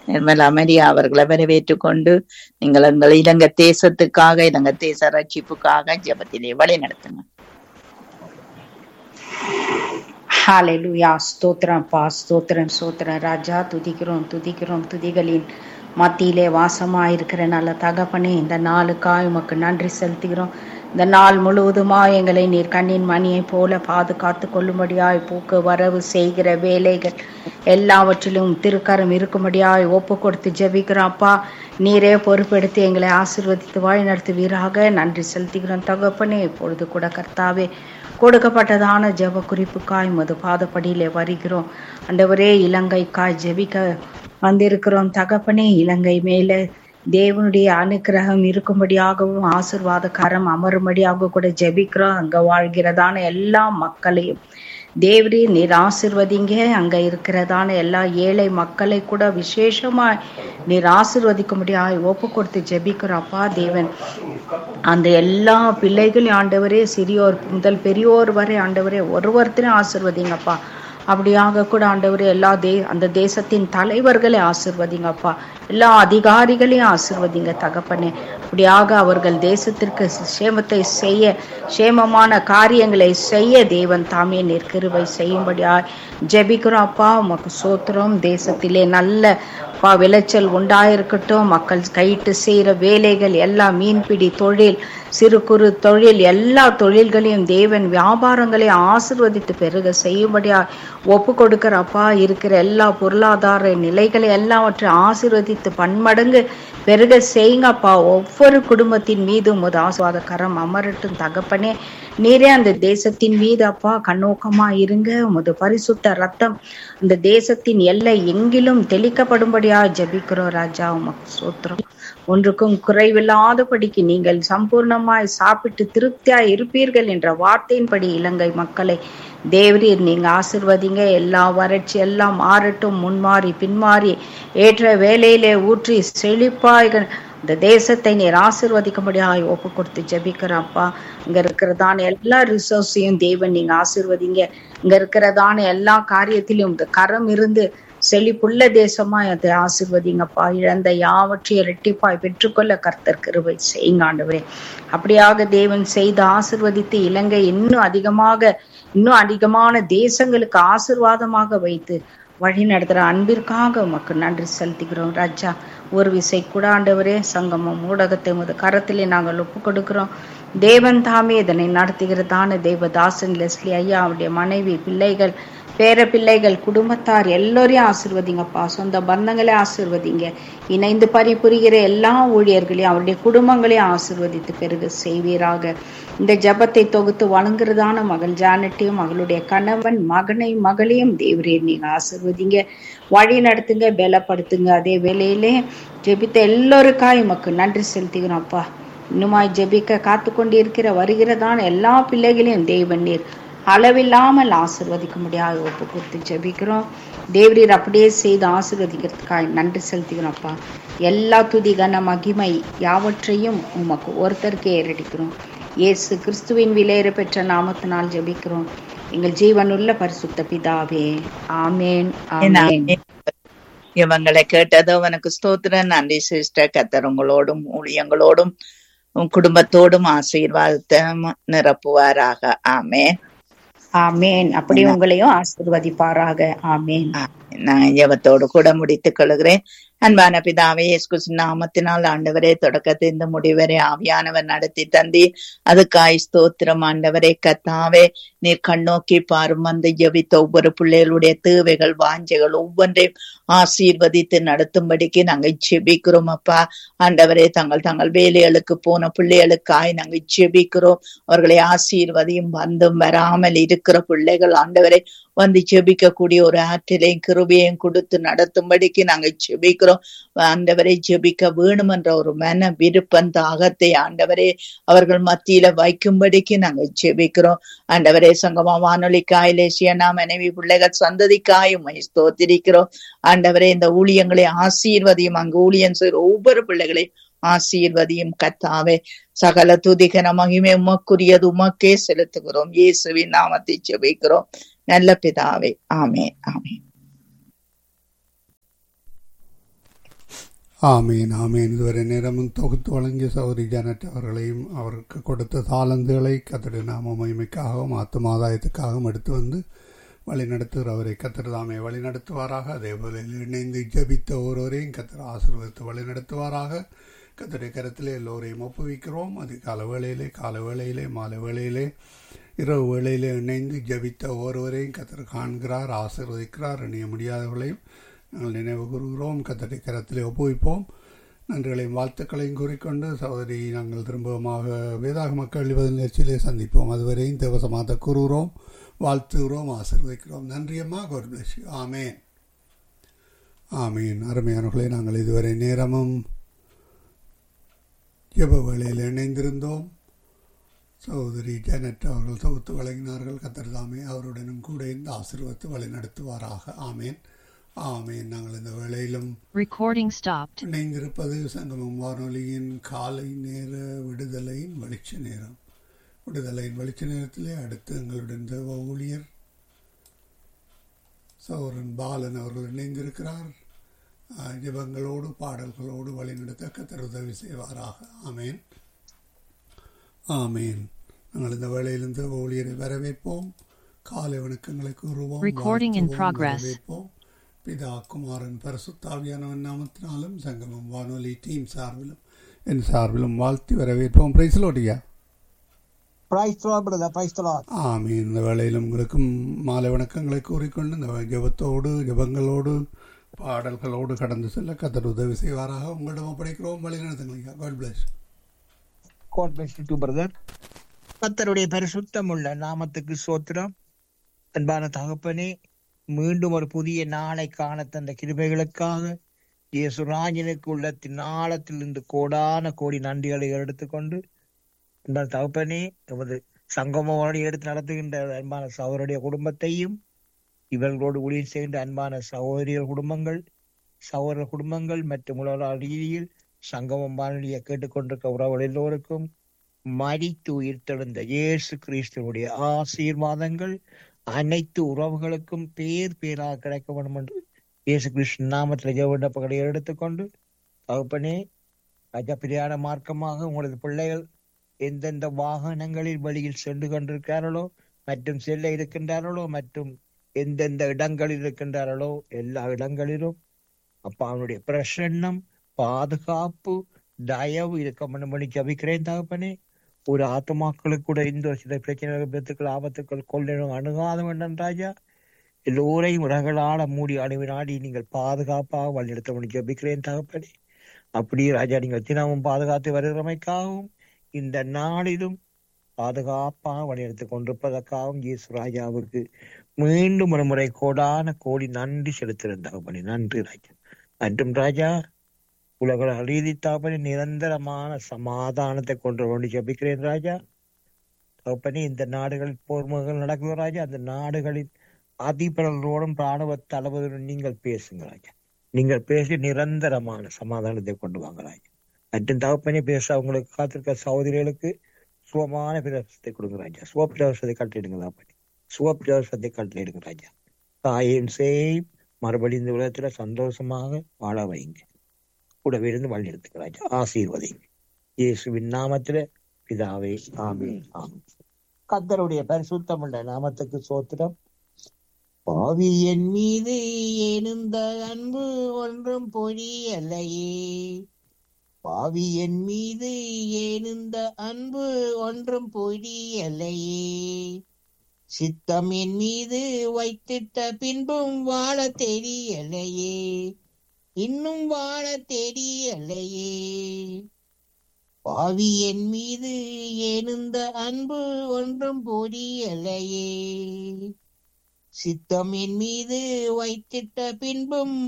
நிர்மலா மரியா அவர்களை வரவேற்றுக் கொண்டு நீங்கள் எங்கள் இலங்கை தேசத்துக்காக இலங்கை தேச ரட்சிப்புக்காக ஜெபத்திலே வழி நடத்துங்க ஹalleluya ஸ்தோத்திரம் பா ஸ்தோத்திரம் ஸ்தோத்திரம் ராஜா துதிக்கிறோம் துதிக்கிறோம் துதிகளின் மத்தியிலே வாசமாயிருக்கிற நல்ல தகப்பனே இந்த நாளுக்காய் உமக்கு நன்றி செலுத்துகிறோம் இந்த நாள் முழுவதுமா எங்களை நீர் கண்ணின் மணியைப் போல பாதுகாத்து கொள்ளும்படியாய் போக்கு வரவு செய்கிற வேலைகள் எல்லாவற்றிலும் திருக்கரம் இருக்கும்படியாய் ஒப்பு கொடுத்து ஜெபிக்கிறோம் அப்பா நீரே பொறுப்பெடுத்து எங்களை ஆசீர்வதித்து வழி நடத்துவீராக நன்றி செலுத்துகிறோம் தகப்பனே இப்பொழுது கூட கர்த்தாவே கொடுக்கப்பட்டதான ஜெப குறிப்புக்காய் மது பாதப்படியிலே வருகிறோம் அண்டவரே இலங்கைக்காய் ஜெபிக்க வந்திருக்கிறோம் தகப்பனே இலங்கை மேல தேவனுடைய அனுக்கிரகம் இருக்கும்படியாகவும் ஆசிர்வாதக்காரம் அமரும்படியாக கூட ஜெபிக்கிறோம் அங்க வாழ்கிறதான எல்லா மக்களையும் தேவரே நீர் ஆசிர்வதிங்க அங்க இருக்கிறதான எல்லா ஏழை மக்களை கூட விசேஷமா நீர் ஆசிர்வதிக்கும்படியாய் ஒப்பு கொடுத்து ஜெபிக்கிறோம் அப்பா தேவன் அந்த எல்லா பிள்ளைகளையும் ஆண்டவரே சிறியோர் முதல் பெரியோர் வரை ஆண்டவரே ஒருவர்த்தரையும் ஆசிர்வதிங்கப்பா அப்படியாக கூட ஆண்டவரே எல்லா தே அந்த தேசத்தின் தலைவர்களை ஆசிர்வதிங்கப்பா எல்லா அதிகாரிகளையும் ஆசிர்வதிங்க தகப்பனே அப்படியாக அவர்கள் தேசத்திற்கு சேமத்தை செய்ய சேமமான காரியங்களை செய்ய தேவன் தாமே நிற்கிருவை செய்யும்படியா ஜெபிக்கிறோம் அப்பா உமக்கு சோத்திரம் தேசத்திலே நல்ல பா விளைச்சல் உண்டாயிருக்கட்டும் மக்கள் கையிட்டு செய்கிற வேலைகள் எல்லாம் மீன்பிடி தொழில் சிறு குறு தொழில் எல்லா தொழில்களையும் தேவன் வியாபாரங்களையும் ஆசிர்வதித்து பெருக செய்யும்படியா ஒப்பு கொடுக்கிற அப்பா இருக்கிற எல்லா பொருளாதார நிலைகளை எல்லாவற்றையும் ஆசிர்வதித்து பன்மடங்கு பெருக செய்யுங்கப்பா ஒவ்வொரு குடும்பத்தின் மீதும் ஒரு ஆசுவாத கரம் அமரட்டும் தகப்பனே நீரே அந்த தேசத்தின் மீது அப்பா கண்ணோக்கமா இருங்க உமது பரிசுத்த ரத்தம் அந்த தேசத்தின் எல்லை எங்கிலும் தெளிக்கப்படும்படியா ஜபிக்கிறோம் ராஜா உமக்கு சோத்திரம் ஒன்றுக்கும் குறைவில்லாதபடிக்கு நீங்கள் சம்பூர்ணமாய் சாப்பிட்டு திருப்தியாய் இருப்பீர்கள் என்ற வார்த்தையின்படி இலங்கை மக்களை தேவரீர் நீங்க ஆசிர்வதிங்க எல்லா வறட்சி எல்லாம் மாறட்டும் முன்மாறி பின்மாறி ஏற்ற வேலையிலே ஊற்றி செழிப்பாய்கள் இந்த தேசத்தை நீர் ஆசிர்வதிக்கும்படியாய் ஒப்பு கொடுத்து ஜபிக்கிறப்பா இங்க இருக்கிறதான எல்லா ரிசோர்ஸையும் தேவன் நீங்க ஆசிர்வதிங்க இங்க இருக்கிறதான எல்லா காரியத்திலும் இந்த கரம் இருந்து செழிப்புள்ள தேசமா அதை ஆசிர்வதிங்கப்பா இழந்த யாவற்றையும் இரட்டிப்பாய் பெற்றுக்கொள்ள கர்த்தர் கிருபை செய்யுங்க ஆண்டவரே அப்படியாக தேவன் செய்து ஆசிர்வதித்து இலங்கை இன்னும் அதிகமாக இன்னும் அதிகமான தேசங்களுக்கு ஆசிர்வாதமாக வைத்து வழி நடத்துகிற அன்பிற்காக உமக்கு நன்றி செலுத்துகிறோம் ராஜா ஒரு விசை கூட ஆண்டவரே சங்கமம் ஊடகத்தை முத கரத்திலே நாங்கள் ஒப்பு கொடுக்கிறோம் தேவன் தாமே இதனை நடத்துகிறதான தேவதாசன் லெஸ்லி ஐயா அவருடைய மனைவி பிள்ளைகள் பேர பிள்ளைகள் குடும்பத்தார் எல்லோரையும் ஆசிர்வதிங்கப்பா சொந்த பந்தங்களே ஆசிர்வதிங்க இணைந்து பணிபுரிகிற எல்லா ஊழியர்களையும் அவருடைய குடும்பங்களையும் ஆசிர்வதித்து பெருக செய்வீராக இந்த ஜபத்தை தொகுத்து வணங்குறதான மகள் ஜானட்டையும் மகளுடைய கணவன் மகனை மகளையும் தேவரே நீங்க ஆசிர்வதிங்க வழி நடத்துங்க பலப்படுத்துங்க அதே வேலையிலே ஜெபித்த எல்லோருக்காய் உமக்கு நன்றி செலுத்துகிறோம் அப்பா இன்னுமாய் ஜெபிக்க காத்து கொண்டிருக்கிற வருகிறதான எல்லா பிள்ளைகளையும் தேவன் நீர் அளவில்லாமல் ஆசிர்வதிக்க முடியாது ஒப்பு கொடுத்து ஜெபிக்கிறோம் தேவரீர் அப்படியே செய்து ஆசிர்வதிக்கிறதுக்காக நன்றி செலுத்துகிறோம் அப்பா எல்லா துதி கன மகிமை யாவற்றையும் உமக்கு ஒருத்தருக்கே ஏறடிக்கிறோம் இயேசு கிறிஸ்துவின் விலையேற பெற்ற நாமத்தினால் ஜெபிக்கிறோம் எங்கள் ஜீவனுள்ள பரிசுத்த பிதாவே ஆமேன் ஆமேன் இவங்களை கேட்டது அவனுக்கு ஸ்தோத்திரம் நன்றி சிஸ்டர் கத்தர் உங்களோடும் ஊழியங்களோடும் உன் குடும்பத்தோடும் ஆசீர்வாதத்தை நிரப்புவாராக ஆமேன் ஆமேன் அப்படி உங்களையும் ஆசிர்வதிப்பாராக ஆமேன் நான் ஜெபத்தோடு கூட முடித்துக் கொள்கிறேன் அன்பான பிதாவே இயேசு நாமத்தினால் ஆண்டவரே தொடக்கத்தை இந்த முடிவரை ஆவியானவர் நடத்தி தந்தி அதுக்காய் ஸ்தோத்திரம் ஆண்டவரே கத்தாவே நீர் கண்ணோக்கி பாரும் வந்து ஜெபித்த ஒவ்வொரு பிள்ளைகளுடைய தேவைகள் வாஞ்சைகள் ஒவ்வொன்றையும் ஆசீர்வதித்து நடத்தும்படிக்கு நாங்கள் ஜெபிக்கிறோம் அப்பா ஆண்டவரே தங்கள் தங்கள் வேலைகளுக்கு போன பிள்ளைகளுக்காய் நாங்கள் ஜெபிக்கிறோம் அவர்களை ஆசீர்வதியும் வந்தும் வராமல் இருக்கிற பிள்ளைகள் ஆண்டவரை வந்து ஜெபிக்கக்கூடிய ஒரு ஆற்றிலையும் கிருபையும் கொடுத்து நடத்தும்படிக்கு நாங்கள் ஜெபிக்கிறோம் ஆண்டவரை ஜெபிக்க வேணும் என்ற ஒரு மன விருப்பம் தாகத்தை ஆண்டவரே அவர்கள் மத்தியில வைக்கும்படிக்கு நாங்கள் ஜெபிக்கிறோம் ஆண்டவரே சங்கமா வானொலி காயிலேசியனா மனைவி பிள்ளைகள் சந்ததிக்காயும் ஸ்தோத்திரிக்கிறோம் ஆண்டவரே இந்த ஊழியங்களை ஆசீர்வதியும் அங்கு ஊழியம் செய்கிற ஒவ்வொரு பிள்ளைகளையும் ஆசீர்வதியும் கத்தாவே சகல துதிகன மகிமை உமக்குரியது உமக்கே செலுத்துகிறோம் இயேசுவின் நாமத்தை ஜெபிக்கிறோம் நல்ல பிதாவே ஆமே ஆமே ஆமீன் ஆமீன் இதுவரை நேரமும் தொகுத்து வழங்கிய சௌரி ஜானட் அவர்களையும் அவருக்கு கொடுத்த தாளந்துகளை கத்தடி நாம மகிமைக்காகவும் ஆத்தும ஆதாயத்துக்காகவும் எடுத்து வந்து வழி நடத்துகிற அவரை கத்தர் தாமே வழி நடத்துவாராக அதே போல இணைந்து ஜபித்த ஒருவரையும் கத்தர் ஆசீர்வதித்து வழி நடத்துவாராக கத்தருடைய கரத்திலே எல்லோரையும் ஒப்புவிக்கிறோம் அது கால வேளையிலே கால வேளையிலே மாலை வேளையிலே இரவு வேளையிலே இணைந்து ஜபித்த ஒருவரையும் கத்தர் காண்கிறார் ஆசீர்வதிக்கிறார் அணிய முடியாதவர்களையும் நாங்கள் நினைவு கூறுகிறோம் கத்தருடைய கரத்திலே ஒப்புவிப்போம் நன்றிகளையும் வாழ்த்துக்களையும் கூறிக்கொண்டு சகோதரி நாங்கள் திரும்பமாக வேதாக மக்கள் பதில் நிகழ்ச்சியிலே சந்திப்போம் அதுவரையும் தேவசமாத கூறுகிறோம் வாழ்த்துகிறோம் ஆசீர்வதிக்கிறோம் நன்றியம்மா காட் பிளஸ் யூ ஆமேன் ஆமீன் அருமையானவர்களே நாங்கள் இதுவரை நேரமும் ஜெப வேளையில் இணைந்திருந்தோம் சகோதரி ஜெனட் அவர்கள் தொகுத்து வழங்கினார்கள் கத்தர்தாமே அவருடனும் கூட இந்த ஆசீர்வத்து வழி நடத்துவாராக ஆமேன் ஆமேன் நாங்கள் இந்த வேளையிலும் Recording stopped. இணைந்திருப்பது சங்கமம் வானொலியின் காலை நேர விடுதலையின் வெளிச்ச நேரம் விடுதலையின் வெளிச்ச நேரத்திலே அடுத்து எங்களுடன் தேவ ஊழியர் சௌரன் பாலன் அவர்கள் இணைந்திருக்கிறார் அஹ், ஜெபங்களோடு பாடல்களோடு வழிநடத்த கத்தர் உதவி செய்வாராக ஆமேன் ஆமேன் நாங்கள் இந்த வேளையில் தேவ ஊழியரை வரவேற்போம் காலை வணக்கங்களை கூறுவோம் Recording in வாழ்த்துவோம், progress. வரவேற்போம் பிதா குமாரன் பரிசுத்தாவியானவன் நாமத்தினாலும் சங்கமம் வானொலி டீம் சார்பிலும் என் சார்பிலும் வாழ்த்தி வரவேற்போம் பிரைஸ்லோடியா Praise the Lord, brother. Praise the Lord. ஆமீன் இந்த வேளையிலும் உங்களுக்கும் மாலை வணக்கங்களை கூறிக்கொண்டு இந்த ஜெபத்தோடு ஜெபங்களோடு பாடல்களோடு கடந்து செல்ல கத்தர் உதவி செய்வாராக உங்களிடம் ஒப்படைக்கிறோம் வழி நடத்துங்க God bless God bless you too, brother. கர்த்தருடைய பரிசுத்தமுள்ள நாமத்துக்கு சோத்திரம் அன்பான தகப்பனே மீண்டும் ஒரு புதிய நாளை காண தந்த கிருபைகளுக்காக இயேசுராஜனுக்கு உள்ளத்தின் ஆழத்தில் இருந்து கோடான கோடி நன்றிகளை எடுத்துக்கொண்டு அன்பான தகப்பனே எமது சங்கமோடு எடுத்து நடத்துகின்ற அன்பான சகோதரருடைய குடும்பத்தையும் இவர்களோடு ஊழியர் செய்கின்ற அன்பான சகோதரியர் குடும்பங்கள் சகோதர குடும்பங்கள் மற்றும் உலக ரீதியில் சங்கமம் வானொலியை கேட்டுக்கொண்டிருக்க உறவுகள் எல்லோருக்கும் மரித்து உயிர்த்தெழுந்த இயேசு கிறிஸ்துவனுடைய ஆசீர்வாதங்கள் அனைத்து உறவுகளுக்கும் பேர் பேராக கிடைக்க வேண்டும் என்று இயேசு கிறிஸ்து நாமத்தில் ஜெவண்டப்பகளை எடுத்துக்கொண்டு தகப்பனே அஜப்பிரியான மார்க்கமாக உங்களது பிள்ளைகள் எந்தெந்த வாகனங்களில் வழியில் சென்று கொண்டிருக்கிறார்களோ மற்றும் செல்ல இருக்கின்றார்களோ மற்றும் எந்தெந்த இடங்களில் இருக்கின்றார்களோ எல்லா இடங்களிலும் அப்பா அவனுடைய பிரசன்னம் பாதுகாப்பு தயவு இருக்க வேண்டும் பண்ணி ஜபிக்கிறேன் தகப்பனே ஒரு ஆத்மாக்களுக்கு கூட இந்த ஒரு சில பிரச்சனைகள் விபத்துக்கள் ஆபத்துக்கள் கொள்ளையும் அணுகாத வேண்டும் ராஜா எல்லோரையும் உலகளால மூடி அணுவினாடி நீங்கள் பாதுகாப்பாக வழிநடத்த பண்ணி ஜபிக்கிறேன் தகப்பனே அப்படியே ராஜா நீங்கள் தினமும் பாதுகாத்து வருகிறமைக்காகவும் இந்த நாளிலும் பாதுகாப்பாக வழிநடத்தி கொண்டிருப்பதற்காகவும் இயேசு ராஜாவுக்கு மீண்டும் ஒரு முறை கோடான கோடி நன்றி செலுத்துகிறேன் தகப்பனே நன்றி ராஜா மற்றும் ராஜா உலக ரீதி தகப்பனே நிரந்தரமான சமாதானத்தை கொண்டு வேண்டி ஜபிக்கிறேன் ராஜா தகப்பனே இந்த நாடுகளில் போர்முகங்கள் நடக்குது ராஜா அந்த நாடுகளின் அதிபர்களோடும் ராணுவ தளபதியுடன் நீங்கள் பேசுங்க ராஜா நீங்கள் பேசி நிரந்தரமான சமாதானத்தை கொண்டு வாங்க ராஜா மற்றும் தகப்பனே பேச அவங்களுக்கு காத்திருக்க சகோதரிகளுக்கு சுகமான பிரவேசத்தை கொடுங்க ராஜா சுவ பிரவேசத்தை கட்டிடுங்க தகப்பனே சுவ பிரவேசத்தை கட்டிடுங்க ராஜா தாயின் செய் மறுபடி இந்த உலகத்துல சந்தோஷமாக வாழ வைங்க கூடவே இருந்து வழி எடுத்துக்க ராஜா ஆசீர்வதிங்க இயேசுவின் நாமத்துல பிதாவே ஆமே ஆமே கத்தருடைய பரிசுத்தமுள்ள நாமத்துக்கு சோத்திரம் பாவி என் மீது எழுந்த அன்பு ஒன்றும் பொரியலையே பாவி என் மீது எழுந்த அன்பு ஒன்றும் பொரியலையே சித்தம் என் மீது வைத்திட்ட பின்பும் வாழ தெரியலையே இன்னும் வாழ தெரியலையே பாவி என் மீது எழுந்த அன்பு ஒன்றும் புரியலையே சித்தம் என் மீது வைத்திட்ட பின்பும்